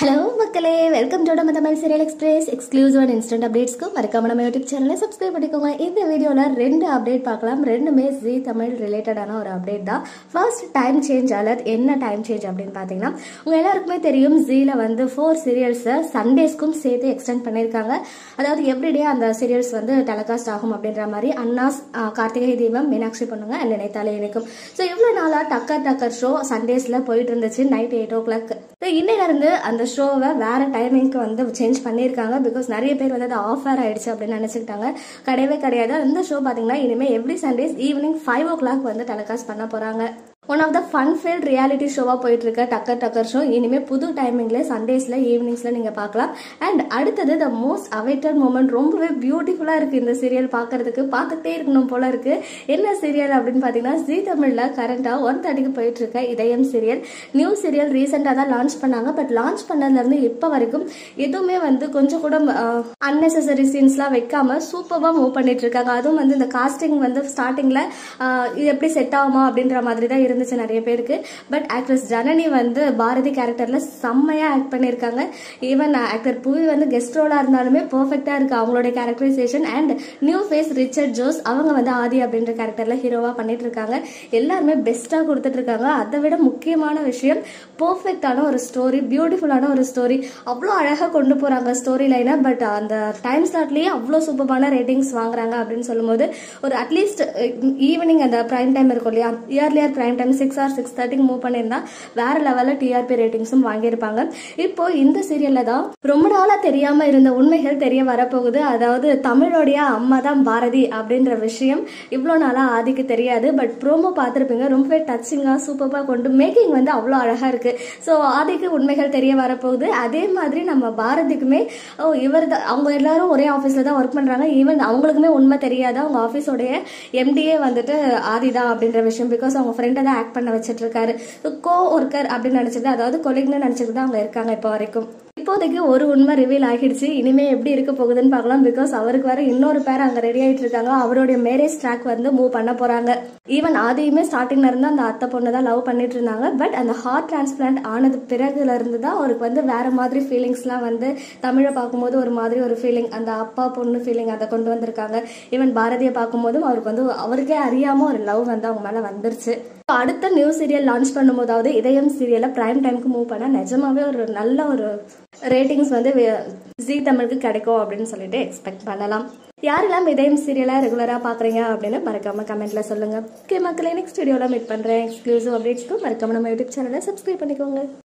hello மக்களே welcome to நம்ம Tamil serial express exclusive and instant அப்டேட்ஸ்க்கு மறக்காம நம்ம யூடியூப் சேனலை சப்ஸ்கிரைப் பண்ணிக்கோங்க இந்த வீடியோவில் ரெண்டு அப்டேட் பார்க்கலாம் ரெண்டுமே ஜி தமிழ் ரிலேட்டடான ஒரு அப்டேட் தான் ஃபர்ஸ்ட் டைம் சேஞ்ச் அலர்ட் என்ன டைம் சேஞ்ச் அப்படின்னு பார்த்தீங்கன்னா உங்கள் எல்லாருக்குமே தெரியும் ஜீல வந்து ஃபோர் சீரியல்ஸை சண்டேஸ்க்கும் சேர்த்து எக்ஸ்டெண்ட் பண்ணியிருக்காங்க அதாவது எவ்ரிடே அந்த சீரியல்ஸ் வந்து டெலிகாஸ்ட் ஆகும் அப்படின்ற மாதிரி அண்ணாஸ் ஆஹ், கார்த்திகை தீபம் மீனாட்சி பொண்ணுங்க அண்ட் நினைத்தாலே இணைக்கும் ஸோ இவ்வளோ நாளாக டக்கர் டக்கர் ஷோ சண்டேஸில் போயிட்டு இருந்துச்சு நைட் எயிட் ஓ கிளாக் இன்னையிலிருந்து அந்த ஷோவை வேற டைமிங்க்கு வந்து சேஞ்ச் பண்ணியிருக்காங்க பிகாஸ் நிறைய பேர் வந்து அது ஆஃபர் ஆயிடுச்சு அப்படின்னு நினச்சிக்கிட்டாங்க கிடையவே கிடையாது இந்த ஷோ பார்த்தீங்கன்னா இனிமேல் every Sundays evening five o'clock வந்து டெலிகாஸ்ட் பண்ண போகிறாங்க one of the fun field reality ஷோவாக போயிட்டு இருக்க டக்கர் டக்கர் ஷோ இனிமேல் புது டைமிங்ல சண்டேஸில் ஈவினிங்ஸில் நீங்கள் பார்க்கலாம் அண்ட் அடுத்தது த மோஸ்ட் அவைட்டட் மூமெண்ட் ரொம்பவே பியூட்டிஃபுல்லாக இருக்குது இந்த சீரியல் பார்க்கறதுக்கு பார்த்துட்டே இருக்கணும் போல இருக்கு என்ன சீரியல் அப்படின்னு பார்த்தீங்கன்னா ஜி தமிழில் கரண்ட்டாக ஒன் தேர்ட்டிக்கு போயிட்டு இருக்க இதயம் சீரியல் நியூ சீரியல் ரீசெண்டாக தான் லான்ச் பண்ணாங்க பட் லான்ச் பண்ணதுலேருந்து இப்போ வரைக்கும் எதுவுமே வந்து கொஞ்சம் கூட அன்னெசரி சீன்ஸ்லாம் வைக்காம சூப்பராக மூவ் பண்ணிட்டு இருக்காங்க அதுவும் வந்து இந்த காஸ்டிங் வந்து ஸ்டார்டிங்கில் இது எப்படி செட் ஆகுமா அப்படின்ற மாதிரி தான் இருந்துச்சு நிறைய பேருக்கு பட் ஆக்ட்ரஸ் ஜனனி வந்து பாரதி கேரக்டரில் செம்மையாக ஆக்ட் பண்ணியிருக்காங்க ஈவன் ஆக்டர் புவி வந்து கெஸ்ட் ரோலாக இருந்தாலுமே பர்ஃபெக்டாக இருக்கு அவங்களுடைய characterisation and new face Richard Jose அவங்க வந்து ஆதி அப்படின்ற கேரக்டரில் ஹீரோவாக பண்ணிட்டு இருக்காங்க எல்லாருமே பெஸ்ட்டாக கொடுத்துட்டு இருக்காங்க அதை விட முக்கியமான விஷயம் பர்ஃபெக்டான ஒரு ஸ்டோரி பியூட்டிஃபுல்லான ஒரு ஸ்டோரி அவ்வளோ அழகாக கொண்டு போகிறாங்க ஸ்டோரி லைனை பட் அந்த டைம் ஸ்லாட்லேயே அவ்வளோ சூப்பரான ரேட்டிங்ஸ் வாங்குறாங்க அப்படின்னு சொல்லும்போது ஒரு அட்லீஸ்ட் ஈவினிங் அந்த ப்ரைம் டைம் இருக்கும் இல்லையா earlier prime time six or six தேர்ட்டிக்கு மூவ் பண்ணியிருந்தா வேற லெவலில் டிஆர்பி ரேட்டிங்ஸும் வாங்கியிருப்பாங்க இப்போ இந்த சீரியல்ல தான் ரொம்ப நாளாக தெரியாம இருந்த உண்மைகள் தெரிய வரப்போகுது அதாவது தமிழோடைய அம்மா தான் பாரதி அப்படின்ற விஷயம் இவ்வளோ நாளாக ஆதிக்கு தெரியாது பட் ப்ரோமோ பார்த்துருப்பீங்க ரொம்பவே டச்சிங்காக சூப்பராக கொண்டு மேக்கிங் வந்து அவ்வளோ அழகாக இருக்கு ஸோ ஆதிக்கு உண்மைகள் தெரிய வரப்போகுது அதே மாதிரி நம்ம பாரதிக்குமே ஓ இவர் தான் அவங்க எல்லாரும் ஒரே ஆஃபீஸில் தான் ஒர்க் பண்ணுறாங்க ஈவன் அவங்களுக்குமே உண்மை தெரியாது அவங்க ஆஃபீஸோடைய எம்டிஏ வந்துட்டு ஆதி தான் அப்படின்ற விஷயம் பிகாஸ் அவங்க ஃப்ரெண்டை தான் ஆக்ட் பண்ண வச்சிட்டு இருக்காரு கோ ஒர்க்கர் அப்படின்னு நினச்சது அதாவது கொலிக்னு நினச்சது தான் அவங்க இருக்காங்க இப்போ வரைக்கும் இப்போதைக்கு ஒரு உண்மை ரிவீல் ஆகிடுச்சு இனிமே எப்படி இருக்க போகுதுன்னு பார்க்கலாம் பிகாஸ் அவருக்கு வேற இன்னொரு பேர் அங்க ரெடி ஆயிட்டு இருக்காங்க அவருடைய மேரேஜ் ட்ராக் வந்து மூவ் பண்ண போறாங்க ஈவன் ஆதியுமே ஸ்டார்டிங்ல இருந்து அந்த அத்தை பொண்ணு தான் லவ் பண்ணிட்டு இருந்தாங்க பட் அந்த ஹார்ட் டிரான்ஸ்பிளான்ட் ஆனது பிறகுல இருந்து தான் அவருக்கு வந்து வேற மாதிரி ஃபீலிங்ஸ்லாம் வந்து தமிழை பார்க்கும்போது ஒரு மாதிரி ஒரு ஃபீலிங் அந்த அப்பா பொண்ணு ஃபீலிங் அதை கொண்டு வந்திருக்காங்க ஈவன் பாரதியை பார்க்கும்போதும் அவருக்கு வந்து அவருக்கே அறியாம ஒரு லவ் வந்து அவங்க மேல வந்துருச்சு இப்ப அடுத்த நியூ சீரியல் லான்ச் பண்ணும்போதாவது இதயம் சீரியலை பிரைம் டைம்க்கு மூவ் பண்ணா நிஜமாவே ஒரு நல்ல ஒரு ரேட்டிங்ஸ் வந்து ஜி தமிழுக்கு கிடைக்கும் அப்படின்னு சொல்லிட்டு எக்ஸ்பெக்ட் பண்ணலாம் யாரெல்லாம் இதயம் சீரியலா ரெகுலரா பாக்குறீங்க அப்படின்னு மறக்காம கமெண்ட்ல சொல்லுங்க ஓகே மக்களே நெக்ஸ்ட் வீடியோல மீட் பண்றேன் எக்ஸ்க்ளூசிவ் அப்டேட்ஸ்க்கு மறக்காம நம்ம யூடியூப் சேனலை சப்ஸ்கிரைப் பண்ணிக்கோங்க